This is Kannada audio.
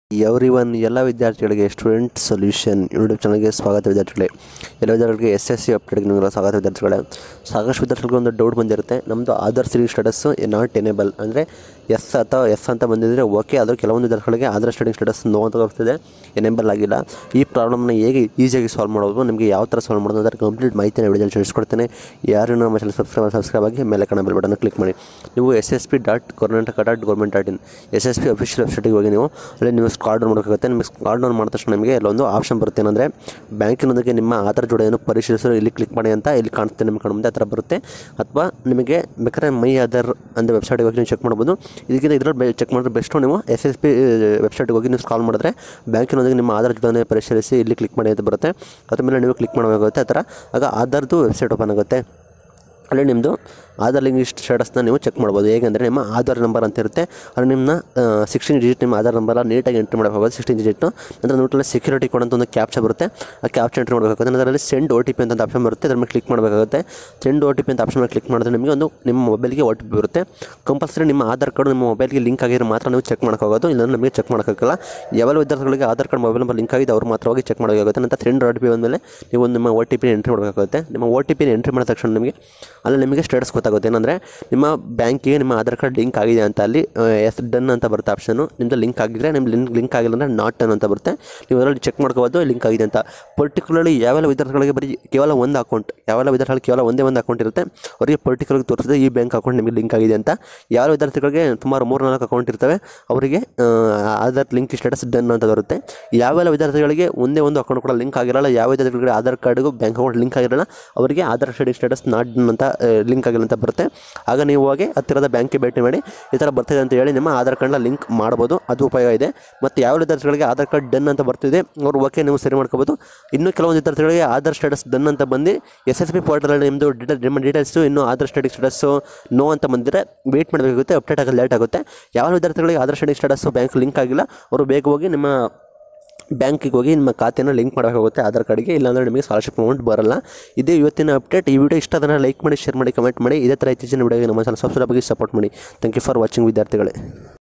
ಎವ್ರಿ ಒನ್ ಎಲ್ಲ ವಿದ್ಯಾರ್ಥಿಗಳಿಗೆ ಸ್ಟೂಡೆಂಟ್ ಸೊಲ್ಯೂಷನ್ ಯೂಟ್ಯೂಬ್ ಚಾನಲ್ಗೆ ಸ್ವಾಗತ ವಿದ್ಯಾರ್ಥಿಗಳೇ ಎಲ್ಲ ವಿದ್ಯಾರ್ಥಿಗಳಿಗೆ ಎಸ್ ಎಸ್ ಸಿ ಅಪ್ಡೇಟ್ಗೆ ನಿಮಗೆಲ್ಲ ಸ್ವಾಗತ ವಿದ್ಯಾರ್ಥಿಗಳೇ ಸಾಕಷ್ಟು ವಿದ್ಯಾರ್ಥಿಗಳಿಗೆ ಒಂದು ಡೌಟ್ ಬಂದಿರುತ್ತೆ ನಮ್ಮದು Aadhaar seeding status not enable ಅಂದರೆ ಎಸ್ ಅಥವಾ ಎಸ್ ಅಂತ ಬಂದಿದ್ದರೆ ಓಕೆ ಆದರೆ ಕೆಲವೊಂದು ವಿದ್ಯಾರ್ಥಿಗಳಿಗೆ ಆಧಾರ್ ಸ್ಟಡಿಂಗ್ ಸ್ಟೇಟಸ್ ನೋ ಅಂತ ಬರ್ತಿದೆ ಎನೇಬಲ್ ಆಗಿಲ್ಲ ಈ ಪ್ರಾಬ್ಲಮ್ನ ಹೇಗೆ ಈಸಿಯಾಗಿ ಸಾಲ್ವ್ ಮಾಡೋದು ನಿಮಗೆ ಯಾವ ಥರ ಸಾಲ್ವ್ ಮಾಡೋದು ಅದರ ಕಂಪ್ಲೀಟ್ ಮಾಹಿತಿನ ವಿಡಿಯೋದಲ್ಲಿ ತಿಳಿಸ್ಕೊಡ್ತೇನೆ ಯಾರು ನಮ್ಮ ಚಾನಲ್ ಸಬ್ಸ್ಕ್ರೈಬ್ ಸಬ್ಸ್ಕ್ರೈಬ್ ಆಗಿ ಮೇಲೆ ಕಣ ಬೆಲ್ ಬಟನ್ ಕ್ಲಿಕ್ ಮಾಡಿ ನೀವು S S P dot Karnataka dot government dot in S S P official ವೆಬ್ಸೈಟಿಗೆ ಹೋಗಿ ನೀವು ಅಲ್ಲಿ ನೀವು ಕಾರ್ಡ್ ಡೌನ್ ಮಾಡಬೇಕಾಗುತ್ತೆ ನಿಮಗೆ ಕಾರ್ಡ್ ಡೌನ್ ಮಾಡಿದ ತಕ್ಷಣ ನಿಮಗೆ ಇಲ್ಲೊಂದು ಆಪ್ಷನ್ ಬರುತ್ತೆ ಏನಂದರೆ ಬ್ಯಾಂಕಿನೊಂದಿಗೆ ನಿಮ್ಮ ಆಧಾರ್ ಜೋಡಣೆಯನ್ನು ಪರಿಶೀಲಿಸಲು ಇಲ್ಲಿ ಕ್ಲಿಕ್ ಮಾಡಿ ಅಂತ ಇಲ್ಲಿ ಕಾಣುತ್ತೆ ನಿಮ್ಮ ಕಣ್ಣು ಮುಂದೆ ಆ ಥರ ಬರುತ್ತೆ ಅಥವಾ ನಿಮಗೆ ಬೇಕಾದ್ರೆ ಮೈ ಆಧಾರ್ ಅಂತ ವೆಬ್ಸೈಟ್ಗೆ ಹೋಗಿ ನೀವು ಚೆಕ್ ಮಾಡ್ಬೋದು ಇದಕ್ಕಿಂತ ಇದರಲ್ಲಿ ಚೆಕ್ ಮಾಡಿದ್ರೆ ಬೆಸ್ಟು ನೀವು ಎಸ್ ಎಸ್ ಪಿ ವೆಬ್ಸೈಟ್ಗೆ ಹೋಗಿ ನೀವು ಕಾಲ್ ಮಾಡಿದ್ರೆ ಬ್ಯಾಂಕಿನೊಂದಿಗೆ ನಿಮ್ಮ ಆಧಾರ್ ಜೋಡಣೆ ಪರಿಶೀಲಿಸಿ ಇಲ್ಲಿ ಕ್ಲಿಕ್ ಮಾಡಿ ಅಂತ ಬರುತ್ತೆ ಅದ್ರ ಮೇಲೆ ನೀವು ಕ್ಲಿಕ್ ಮಾಡಬೇಕಾಗುತ್ತೆ ಆ ಥರ ಆಗ ಆಧಾರ್ದು ವೆಬ್ಸೈಟ್ ಓಪನ್ ಆಗುತ್ತೆ ಅಲ್ಲಿ ನಿಮ್ಮದು ಆಧಾರ್ ಲಿಂಕ್ ಸ್ಟೇಟಸ್ನ ನೀವು ಚೆಕ್ ಮಾಡ್ಬೋದು ಹೇಗೆಂದರೆ ನಿಮ್ಮ ಆಧಾರ್ ನಂಬರ್ ಅಂತ ಇರುತ್ತೆ ಅದು ನಿಮ್ಮ ಸಿಕ್ಸ್ಟೀನ್ ಡಿಜಿಟ್ ನಿಮ್ಮ ಆಧಾರ್ ನಂಬರ್ ನೀಟಾಗಿ ಎಂಟ್ರಿ ಮಾಡಬೇಕಾಗುತ್ತೆ ಸಿಕ್ಸ್ಟೀನ್ ಡಿಜಿಟ್ ನಂತರ ನೋಟಲ್ಲಿ ಸೆಕ್ಯೂರಿಟಿ ಕೋಡ್ ಅಂತ ಒಂದು ಕ್ಯಾಪ್ಚ ಬರುತ್ತೆ ಆ ಕ್ಯಾಪ್ಚ ಎಂಟ್ರಿ ಮಾಡಬೇಕಾಗುತ್ತೆ ನಂತರ ಅಲ್ಲಿ ಸೆಂಡ್ ಓ ಟಿ ಪಿ ಅಂತ ಆಪ್ಷನ್ ಬರುತ್ತೆ ಅದ್ರ ಮೇಲೆ ಕ್ಲಿಕ್ ಮಾಡಬೇಕಾಗುತ್ತೆ ಸೆಂಡ್ ಓ ಟಿ ಪಿ ಅಂತ ಆಪ್ಷನ್ ಮೇಲೆ ಕ್ಲಿಕ್ ಮಾಡಿದ್ರೆ ನಿಮಗೆ ಒಂದು ನಿಮ್ಮ ಮೊಬೈಲ್ಗೆ ಓ ಟಿ ಪಿ ಬರುತ್ತೆ ಕಂಪಲ್ಸರಿ ನಿಮ್ಮ ಆಧಾರ್ ಕಾರ್ಡ್ ನಿಮ್ಮ ಮೊಬೈಲ್ಗೆ ಲಿಂಕ್ ಆಗಿರೋ ಮಾತ್ರ ನೀವು ಚೆಕ್ ಮಾಡೋಕ್ಕಾಗೋದು ಇಲ್ಲ ನಮಗೆ ಚೆಕ್ ಮಾಡೋಕ್ಕಾಗಲ್ಲ ಯಾವ ವಿದ್ಯಾರ್ಥಿಗಳಿಗೆ Aadhaar card mobile number link ಆಗಿದೆ ಅವ್ರು ಮಾತ್ರ ಹೋಗಿ ಚೆಕ್ ಮಾಡಬೇಕಾಗುತ್ತೆ ನಂತರ ಸೆಂಡ್ ಓ ಟಿ ಪಿ ಬಂದಮೇಲೆ ನೀವು ನಿಮ್ಮ ಓ ಟಿ ಪಿ ಎಂಟ್ರಿ ಮಾಡಬೇಕಾಗುತ್ತೆ ನಿಮ್ಮ ಓ ಟಿ ಪಿನ ಎಂಟ್ರಿ ಮಾಡಿದ ತಕ್ಷಣ ನಿಮಗೆ ಅಲ್ಲಿ ನಿಮಗೆ ಸ್ಟೇಟಸ್ ಗೊತ್ತಾಗುತ್ತೆ ಏನಂದರೆ ನಿಮ್ಮ ಬ್ಯಾಂಕಿಗೆ ನಿಮ್ಮ ಆಧಾರ್ ಕಾರ್ಡ್ ಲಿಂಕ್ ಆಗಿದೆ ಅಂತ ಅಲ್ಲಿ ಎಸ್ ಡನ್ ಅಂತ ಬರುತ್ತೆ ಆಪ್ಷನು ನಿಮ್ಮದು ಲಿಂಕ್ ಆಗಿದ್ರೆ ನಿಮ್ಮ ಲಿಂಕ್ ಲಿಂಕ್ ಆಗಿಲ್ಲ ಅಂದರೆ ನಾಟ್ ಡನ್ ಅಂತ ಬರುತ್ತೆ ನೀವು ಅದರಲ್ಲಿ ಚೆಕ್ ಮಾಡ್ಕೋಬೋದು ಲಿಂಕ್ ಆಗಿದೆ ಅಂತ ಪರ್ಟಿಕ್ಯುಲರ್ಲಿ ಯಾವೆಲ್ಲ ವಿದ್ಯಾರ್ಥಿಗಳಿಗೆ ಬರೀ ಕೇವಲ ಒಂದು ಅಕೌಂಟ್ ಯಾವೆಲ್ಲ ವಿದ್ಯಾರ್ಥಿಗಳಿಗೆ ಕೇವಲ ಒಂದೇ ಒಂದು ಅಕೌಂಟ್ ಇರುತ್ತೆ ಅವರಿಗೆ ಪರ್ಟಿಕ್ಯುಲರ್ ತೋರಿಸಿದೆ ಈ ಬ್ಯಾಂಕ್ ಅಕೌಂಟ್ ನಿಮಗೆ ಲಿಂಕ್ ಆಗಿದೆ ಅಂತ ಯಾವ ವಿದ್ಯಾರ್ಥಿಗಳಿಗೆ ಸುಮಾರು ಮೂರು ನಾಲ್ಕು ಅಕೌಂಟ್ ಇರ್ತವೆ ಅವರಿಗೆ ಆ, ಆಧಾರ್ ಲಿಂಕ್ ಸ್ಟೇಟಸ್ ಡನ್ ಅಂತ ಬರುತ್ತೆ ಯಾವೆಲ್ಲ ವಿದ್ಯಾರ್ಥಿಗಳಿಗೆ ಒಂದೇ ಒಂದು ಅಕೌಂಟ್ ಕೂಡ ಲಿಂಕ್ ಆಗಿರಲ್ಲ ಯಾವ ವಿದ್ಯಾರ್ಥಿಗಳಿಗೆ ಆಧಾರ್ ಕಾರ್ಡ್ಗೂ ಬ್ಯಾಂಕ್ ಅಕೌಂಟ್ ಲಿಂಕ್ ಆಗಿರಲ್ಲ ಅವರಿಗೆ Aadhaar seeding status not done ಅಂತ ಲಿಂಕ್ ಆಗಿಲ್ಲ ಅಂತ ಬರುತ್ತೆ ಆಗ ನೀವು ಹೋಗಿ ಹತ್ತಿರದ ಬ್ಯಾಂಕಿಗೆ ಭೇಟಿ ಮಾಡಿ ಈ ಥರ ಬರ್ತಿದೆ ಅಂತ ಹೇಳಿ ನಿಮ್ಮ ಆಧಾರ್ ಕಾರ್ಡ್ನ ಲಿಂಕ್ ಮಾಡ್ಬೋದು ಅದು ಉಪಯೋಗ ಇದೆ ಮತ್ತು ಯಾವ ವಿದ್ಯಾರ್ಥಿಗಳಿಗೆ ಆಧಾರ್ ಕಾರ್ಡ್ ಡನ್ ಅಂತ ಬರ್ತಿದೆ ಅವರು ಓಕೆ ನೀವು ಸರಿ ಮಾಡ್ಕೋಬೋದು ಇನ್ನು ಕೆಲವೊಂದು ವಿದ್ಯಾರ್ಥಿಗಳಿಗೆ ಆಧಾರ್ ಸ್ಟೇಟಸ್ ಡನ್ ಅಂತ ಬಂದು ಎಸ್ ಎಸ್ ಪಿ ಪೋರ್ಟಲಲ್ಲಿ ನಿಮ್ಮದು ಡೀಟೇಲ್ ನಿಮ್ಮ ಡೀಟೇಲ್ಸು ಇನ್ನು ಆಧಾರ್ ಸ್ಟಡಿ ಸ್ಟೇಟಸ್ಸು ನೋ ಅಂತ ಬಂದಿದ್ರೆ ವೇಟ್ ಮಾಡಬೇಕಾಗುತ್ತೆ ಅಪ್ಡೇಟ್ ಆಗೋದು ಲೇಟ್ ಆಗುತ್ತೆ ಯಾವ ವಿದ್ಯಾರ್ಥಿಗಳಿಗೆ Aadhaar seeding status bank link ಆಗಿಲ್ಲ ಅವರು ಬೇಗ ಹೋಗಿ ನಿಮ್ಮ ಬ್ಯಾಂಕಿಗೆ ಹೋಗಿ ನಿಮ್ಮ ಖಾತೆನ ಲಿಂಕ್ ಮಾಡಬೇಕಾಗುತ್ತೆ ಆಧಾರ್ ಕಾರ್ಡ್ಗೆ ಇಲ್ಲಾಂದರೆ ನಿಮಗೆ ಸ್ಕಾಲರ್ಶಿಪ್ ಅಮೌಂಟ್ ಬರಲ್ಲ ಇದೇ ಇವತ್ತಿನ ಅಪ್ಡೇಟ್ ಈ ವಿಡಿಯೋ ಇಷ್ಟ ಅದನ್ನು ಲೈಕ್ ಮಾಡಿ ಶೇರ್ ಮಾಡಿ ಕಮೆಂಟ್ ಮಾಡಿ ಇದೇ ಥರ ಇತ್ತೀಚಿನ ವಿಡಿಯೋಗೆ ನಮ್ಮ ಚಾನಲ್ ಸಬ್ಸ್ಕ್ರೈಬ್ ಆಗಿ ಸಪೋರ್ಟ್ ಮಾಡಿ ಥ್ಯಾಂಕ್ ಯು ಫಾರ್ ವಾಚಿಂಗ್ ವಿದ್ಯಾರ್ಥಿಗಳೇ